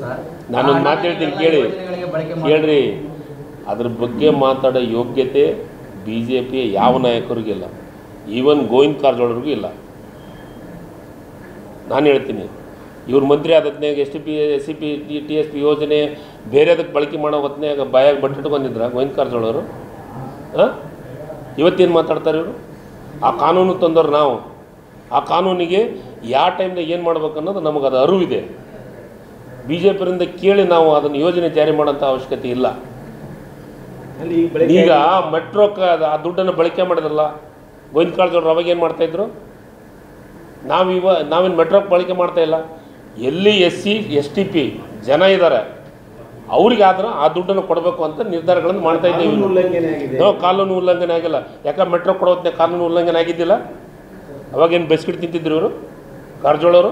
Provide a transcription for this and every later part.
Sir ನಾನೊಂದು ಆ ಮಾತು ಹೇಳ್ತೀನಿ ಹಣವನ್ನೆಲ್ಲ ಕೇಳಿ ಯೋಜನೆಗಳಿಗೆ ಬಳಕೆ ಮಾಡಿ- ಕೇಳ್ರಿ ಅದ್ರ ಬಗ್ಗೆ ಮಾತಾಡೋ ಯೋಗ್ಯತೆ ಬಿ ಜೆ ಪಿಯ ಯಾವ ನಾಯಕರಿಗಿಲ್ಲ ಈವನ್ ಗೋವಿಂದ ಕಾರಜೋಳರಿಗೂ ಇಲ್ಲ ನಾನು ಹೇಳ್ತೀನಿ ಇವ್ರ ಮಂತ್ರಿ ಆದತ್ನಾಗ S T P S C P T T S P ಯೋಜನೆ ಬೇರೆದಕ್ಕೆ ಬಳಕೆ ಮಾಡೋ ಹೊತ್ನ್ಯಾಗ ಬಾಯಾಗ ಬಟ್ಟಿಟ್ಕೊಂಡಿದ್ರ ಗೋವಿಂದ ಕಾರಜೋಳರು ಹಾಂ ಇವತ್ತೇನು ಮಾತಾಡ್ತಾರೆ ಇವರು ಆ ಕಾನೂನು ತಂದವ್ರು ನಾವು ಆ ಕಾನೂನಿಗೆ ಯಾವ ಟೈಮ್ದಾಗ ಏನು ಮಾಡ್ಬೇಕು ಅನ್ನೋದು ನಮಗೆ ಅದು ಅರಿವಿದೆ ಬಿ ಜೆ ಪಿಯಿಂದ ಕೇಳಿ ನಾವು ಅದನ್ನು ಯೋಜನೆ ಜಾರಿ ಮಾಡೋಂಥ ಅವಶ್ಯಕತೆ ಇಲ್ಲ ಅಲ್ಲಿ ಈಗ ಬೆಳಗ್ಗೆ ಈಗ ಮೆಟ್ರೋಕ್ಕೆ ಅದು ಆ ದುಡ್ಡನ್ನು ಬಳಕೆ ಮಾಡಿದ್ರಲ್ಲ ಗೋವಿಂದ ಕಾಳಜೋರು ಅವಾಗ ಏನು ಮಾಡ್ತಾಯಿದ್ರು ನಾವು ಇವ ನಾವೇನು ಮೆಟ್ರೋಕ್ಕೆ ಬಳಕೆ ಮಾಡ್ತಾ ಇಲ್ಲ ಎಲ್ಲಿ S C S T P ಜನ ಇದ್ದಾರೆ ಅವ್ರಿಗೆ ಆದ್ರೆ ಆ ದುಡ್ಡನ್ನು ಕೊಡಬೇಕು ಅಂತ ನಿರ್ಧಾರಗಳನ್ನು ಮಾಡ್ತಾ ಇದ್ದೀವಿ ಕಾನೂನು ಉಲ್ಲಂಘನೆ ಆಗಿದೆ ನಾವು ಕಾನೂನು ಉಲ್ಲಂಘನೆ ಆಗಿಲ್ಲ ಯಾಕೆ ಮೆಟ್ರೋ ಕೊಡೋತ್ನೇ ಕಾನೂನು ಉಲ್ಲಂಘನೆ ಆಗಿದ್ದಿಲ್ಲ ಅವಾಗೇನು ಬಿಸ್ಕಿಟ್ ತಿಂತಿದ್ರು ಇವರು ಕಾರಜೋಳವರು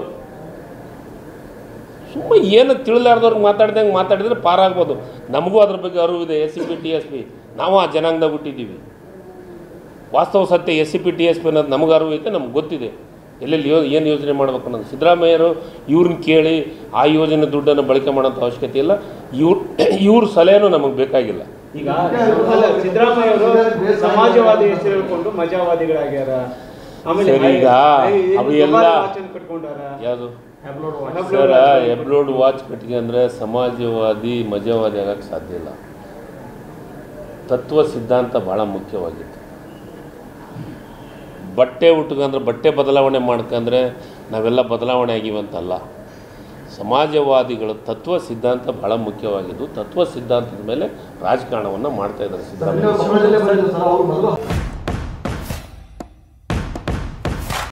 ಸುಮ್ಮನೆ ಏನು ತಿಳಿಲಾರ್ದವ್ರಿಗೆ ಮಾತಾಡ್ದಂಗೆ ಮಾತಾಡಿದ್ರೆ ಪಾರಾಗ್ಬೋದು ನಮಗೂ ಅದ್ರ ಬಗ್ಗೆ ಅರಿವಿದೆ S C P T S P ನಾವು ಆ ಜನಾಂಗದಾಗ ಹುಟ್ಟಿದ್ದೀವಿ ವಾಸ್ತವ ಸತ್ಯ S C P T S P ಅನ್ನೋದು ನಮಗೆ ಅರಿವು ಐತೆ ನಮ್ಗೆ ಗೊತ್ತಿದೆ ಎಲ್ಲೆಲ್ಲಿ ಯೋ ಏನು ಯೋಜನೆ ಮಾಡ್ಬೇಕು ಅನ್ನೋದು ಸಿದ್ದರಾಮಯ್ಯರು ಇವ್ರನ್ನ ಕೇಳಿ ಆ ಯೋಜನೆ ದುಡ್ಡನ್ನು ಬಳಕೆ ಮಾಡೋಂಥ ಅವಶ್ಯಕತೆ ಇಲ್ಲ ಇವ್ರ ಇವ್ರ ಸಲಹೆನೂ ನಮಗೆ ಬೇಕಾಗಿಲ್ಲ ಈಗ ಅಲ್ಲ ಸಿದ್ದರಾಮಯ್ಯ ಅವರು ಸಮಾಜವಾದಿ ಹೆಸರು ಹೇಳ್ಕೊಂಡು ಮಜಾವಾದಿಗಳಾಗ್ಯಾರ ಆಮೇಲೆ ಸರಿ, ಈಗ ಐ- ಐ- ಅವು ದುಬಾರಿ ಎಲ್ಲ- watch ಅನ್ನು ಕಟ್ಕೊಂಡಾರ ಯಾವುದು ಹೆಬ್ಳೋರ್ watch. ಸರ್ ಎಬ್ರೋಡ್ ವಾಚ್ ಕಟ್ಟಿಗೆ ಅಂದರೆ ಸಮಾಜವಾದಿ ಮಜವಾದಿ ಆಗಕ್ಕೆ ಸಾಧ್ಯ ಇಲ್ಲ ತತ್ವ ಸಿದ್ಧಾಂತ ಭಾಳ ಮುಖ್ಯವಾಗಿತ್ತು ಬಟ್ಟೆ ಉಟ್ಕಂದ್ರೆ ಬಟ್ಟೆ ಬದಲಾವಣೆ ಮಾಡ್ಕಂದ್ರೆ ನಾವೆಲ್ಲ ಬದಲಾವಣೆ ಆಗಿವಂತಲ್ಲ ಸಮಾಜವಾದಿಗಳ ತತ್ವ ಸಿದ್ಧಾಂತ ಭಾಳ ಮುಖ್ಯವಾಗಿದ್ದು ತತ್ವ ಸಿದ್ಧಾಂತದ ಮೇಲೆ ರಾಜಕಾರಣವನ್ನು ಮಾಡ್ತಾ ಇದ್ದಾರೆ ಸಿದ್ದರಾಮಯ್ಯ ಸಮಾಜದಲ್ಲೇ ಬಂದಿದ್ದು ಸರ್ ಅವ್ರು ಮೊದಲು